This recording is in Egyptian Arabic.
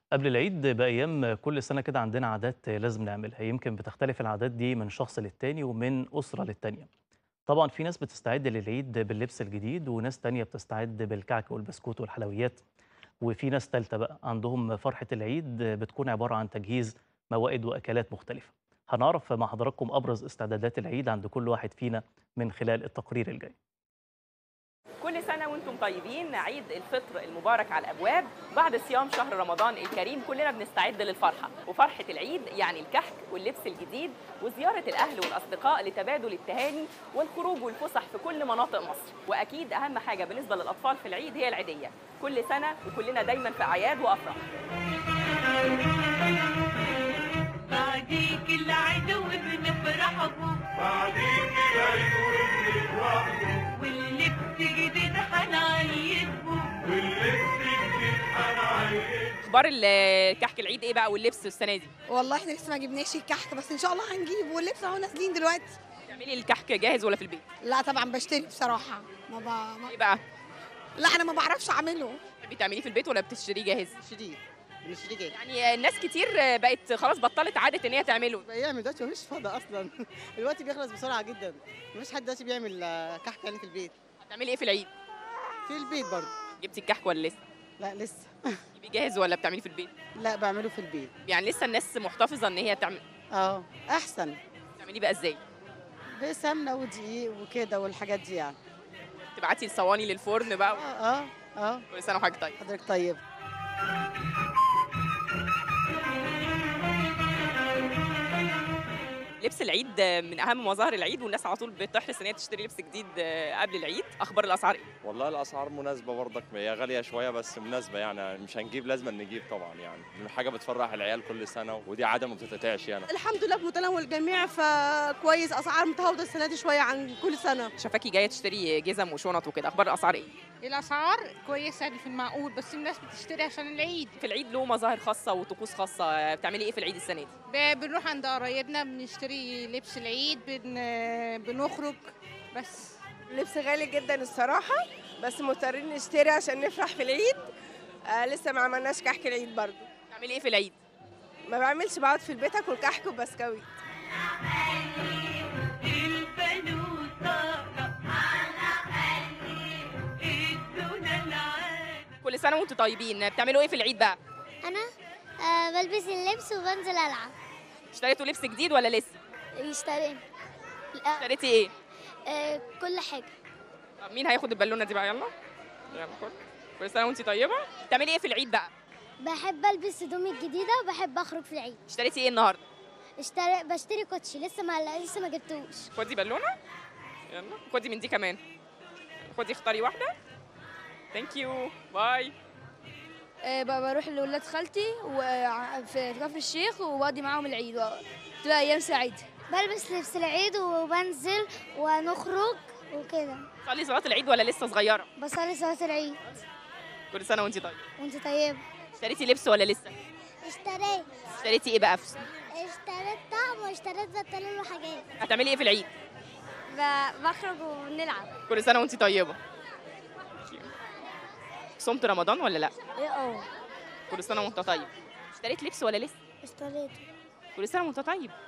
قبل العيد بأيام كل سنة كده عندنا عادات لازم نعملها يمكن بتختلف العادات دي من شخص للتاني ومن أسرة للتانية طبعا في ناس بتستعد للعيد باللبس الجديد وناس تانية بتستعد بالكعك والبسكوت والحلويات وفي ناس تالتة بقى عندهم فرحة العيد بتكون عبارة عن تجهيز موائد وأكلات مختلفة هنعرف مع حضراتكم أبرز استعدادات العيد عند كل واحد فينا من خلال التقرير الجاي كل سنة وانتم طيبين عيد الفطر المبارك على الأبواب بعد صيام شهر رمضان الكريم كلنا بنستعد للفرحة وفرحة العيد يعني الكحك واللبس الجديد وزيارة الأهل والأصدقاء لتبادل التهاني والخروج والفسح في كل مناطق مصر وأكيد أهم حاجة بالنسبة للأطفال في العيد هي العيدية كل سنة وكلنا دايما في أعياد وأفراح بعديك العدو بنفرح بوك بعديك العيد وبنفرح بوك واللبس جديد هنعيد بوك واللبس جديد هنعيد أخبار الكحك العيد إيه بقى واللبس السنة دي والله احنا لسه ما جبناش الكحك بس ان شاء الله هنجيب واللبس اهو نازلين دلوقتي تعملي الكحك جاهز ولا في البيت لا طبعا بشتري بصراحه ما, ب... ما... إيه بقى لا انا ما بعرفش اعمله بتحبي تعمليه في البيت ولا بتشتريه جاهز شديد بنشتري جاي يعني الناس كتير بقت خلاص بطلت عادة إن هي تعمله بيعمل دلوقتي مفيش فضا اصلا الوقت بيخلص بسرعه جدا مفيش حد دلوقتي بيعمل آه، كحك يعني في البيت هتعملي إيه في العيد في البيت برضه جبتي الكحك ولا لسه لا لسه تجيبيه جاهز ولا بتعمليه في البيت لا بعمله في البيت يعني لسه الناس محتفظة إن هي تعمل اه احسن تعمليه بقى إزاي بسمنه ودقيق وكده والحاجات دي يعني تبعتي الصواني للفرن بقى اه اه اه كل سنة وحضرتك طيب حضرتك طيب لبس العيد من اهم مظاهر العيد والناس على طول بتحرص ان هي تشتري لبس جديد قبل العيد اخبار الاسعار ايه والله الاسعار مناسبه برضك هي غاليه شويه بس مناسبه يعني مش هنجيب لازم نجيب طبعا يعني حاجه بتفرح العيال كل سنه ودي عاده ما بتتقطعش يعني الحمد لله بمتناول الجميع فكويس اسعار متهاوده السنه دي شويه عن كل سنه شافاكي جايه تشتري جزم وشنط وكده اخبار الاسعار ايه الاسعار كويسه في المعقول بس الناس بتشتري عشان العيد في العيد له مظاهر خاصه وطقوس خاصه بتعملي ايه في العيد السنه دي ب- بنروح عند قرايبنا بنشتري لبس العيد بن... بنخرج بس اللبس غالي جدا الصراحه بس مضطرين نشتري عشان نفرح في العيد آه لسه ما عملناش كحك العيد برضو بتعملي ايه في العيد ما بعملش بقعد في البيت اكل كحك وبسكويت البنوتة على ادونا العاد كل سنه وانتم طيبين بتعملوا ايه في العيد بقى انا آه بلبس اللبس وبنزل العب اشتريتوا لبس جديد ولا لسه اشترينا اشتريتي ايه آه كل حاجه طب مين هياخد البالونه دي بقى يلا يلا خد كل سنه وانتم طيبه بتعملي ايه في العيد بقى بحب البس هدومي الجديده وبحب اخرج في العيد اشتريتي ايه النهارده اشتري بشتري كوتشي لسه ما لسه ما جبتوش خدي بالونه يلا خدي من دي كمان خدي اختاري واحده ثانك يو باي آه، ب- بروح لولاد خالتي وفي كفر الشيخ وبقضي معاهم العيد تبقى ايام سعيده بلبس لبس العيد وبنزل ونخرج وكده صلي صلاه العيد ولا لسه صغيره بصلي صلاه العيد كل سنه وانت طيبه وانت طيب اشتريتي لبس ولا لسه اشتريت اشتريتي ايه بقى في اشتريت طقم واشتريت بنطلون وحاجات هتعملي ايه في العيد بخرج ونلعب كل سنه وانت طيبه صمت رمضان ولا لا ايه اه كل سنه وانت طيب اشتريت لبس ولا لسه اشتريت كل سنه وانت طيب